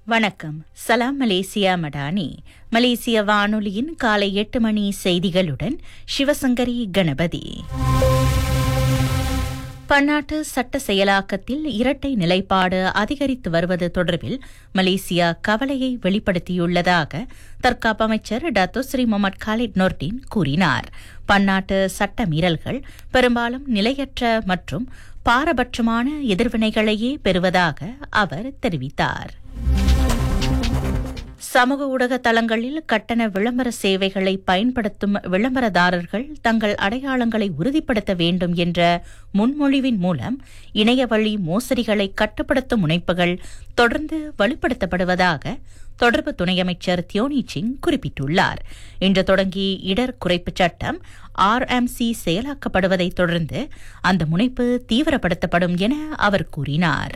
வணக்கம் சலாம் மலேசியா மடானி மலேசிய வானொலியின் காலை எட்டு மணி செய்திகளுடன் சிவசங்கரி கணபதி பன்னாட்டு சட்ட செயலாக்கத்தில் இரட்டை நிலைப்பாடு அதிகரித்து வருவது தொடர்பில் மலேசியா கவலையை வெளிப்படுத்தியுள்ளதாக தற்காப்பு அமைச்சர் Dato Sri Mohamed Khalid Nordin கூறினார் பன்னாட்டு சட்ட மீறல்கள் பெரும்பாலும் நிலையற்ற மற்றும் பாரபட்சமான எதிர்வினைகளையே பெறுவதாக அவர் தெரிவித்தார் சமூக ஊடக தளங்களில் கட்டண விளம்பர சேவைகளை பயன்படுத்தும் விளம்பரதாரர்கள் தங்கள் அடையாளங்களை உறுதிப்படுத்த வேண்டும் என்ற முன்மொழிவின் மூலம் இணையவழி மோசடிகளை கட்டுப்படுத்தும் முனைப்புகள் தொடர்ந்து வலுப்படுத்தப்படுவதாக தொடர்பு துணை அமைச்சர் தியோனி சிங் குறிப்பிட்டுள்ளார் இன்று தொடங்கி இடர் குறைப்பு சட்டம் ஆர்எம்சி செயலாக்கப்படுவதைத் தொடர்ந்து அந்த முனைப்பு தீவிரப்படுத்தப்படும் என அவர் கூறினார்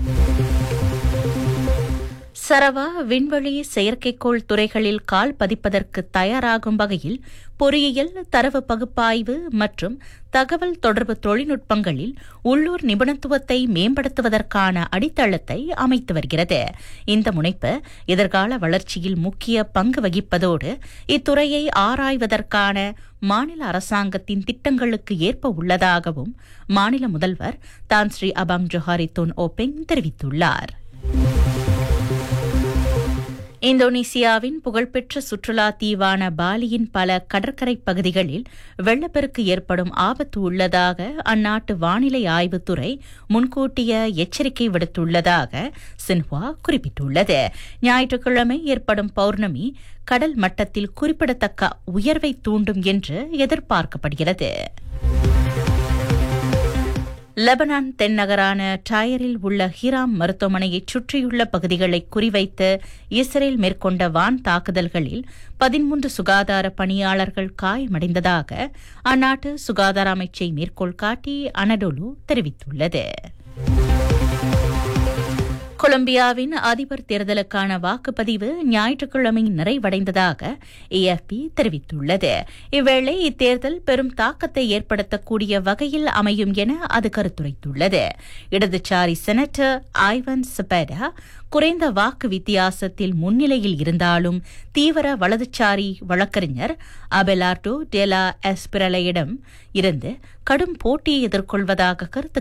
சரவா விண்வெளி செயற்கைக்கோள் துறைகளில் கால் பதிப்பதற்கு தயாராகும் வகையில் பொறியியல் தரவு பகுப்பாய்வு மற்றும் தகவல் தொடர்பு தொழில்நுட்பங்களில் உள்ளூர் நிபுணத்துவத்தை மேம்படுத்துவதற்கான அடித்தளத்தை அமைத்து வருகிறது இந்த முனைப்பு எதிர்கால வளர்ச்சியில் முக்கிய பங்கு வகிப்பதோடு இத்துறையை ஆராய்வதற்கான மாநில அரசாங்கத்தின் திட்டங்களுக்கு ஏற்ப உள்ளதாகவும் மாநில முதல்வர் தான் Sri Abang Johari Tun Openg தெரிவித்துள்ளார் இந்தோனேசியாவின் புகழ்பெற்ற சுற்றுலா தீவான பாலியின் பல கடற்கரை பகுதிகளில் வெள்ளப்பெருக்கு ஏற்படும் ஆபத்து உள்ளதாக அந்நாட்டு வானிலை ஆய்வுத்துறை முன்கூட்டிய எச்சரிக்கை விடுத்துள்ளதாக சின்ஹுவா குறிப்பிட்டுள்ளது ஞாயிற்றுக்கிழமை ஏற்படும் பௌர்ணமி கடல் மட்டத்தில் குறிப்பிடத்தக்க உயர்வை தூண்டும் என்று எதிர்பார்க்கப்படுகிறது லெபனான் தென்னகரான டயரில் உள்ள ஹிராம் மருத்துவமனையைச் சுற்றியுள்ள பகுதிகளை குறிவைத்து இஸ்ரேல் மேற்கொண்ட வான் தாக்குதல்களில் பதிமூன்று சுகாதார பணியாளர்கள் காயமடைந்ததாக அந்நாட்டு சுகாதார அமைச்சை மேற்கோள் காட்டி அனடோலு தெரிவித்துள்ளது கொலம்பியாவின் அதிபர் தேர்தலுக்கான வாக்குப்பதிவு ஞாயிற்றுக்கிழமை நிறைவடைந்ததாக ஏஎஃப்பி தெரிவித்துள்ளது இவ்வேளை இத்தேர்தல் பெரும் தாக்கத்தை ஏற்படுத்தக்கூடிய வகையில் அமையும் என அது கருத்துரைத்துள்ளது இடதுசாரி செனட்டர் ஐவன் செபேடா குறைந்த வாக்கு வித்தியாசத்தில் முன்னிலையில் இருந்தாலும் தீவிர வலதுசாரி வழக்கறிஞர் அபெலார்டோ டெலா எஸ்பிரலையிடம் இருந்து கடும் போட்டியை எதிர்கொள்வதாக கருத்து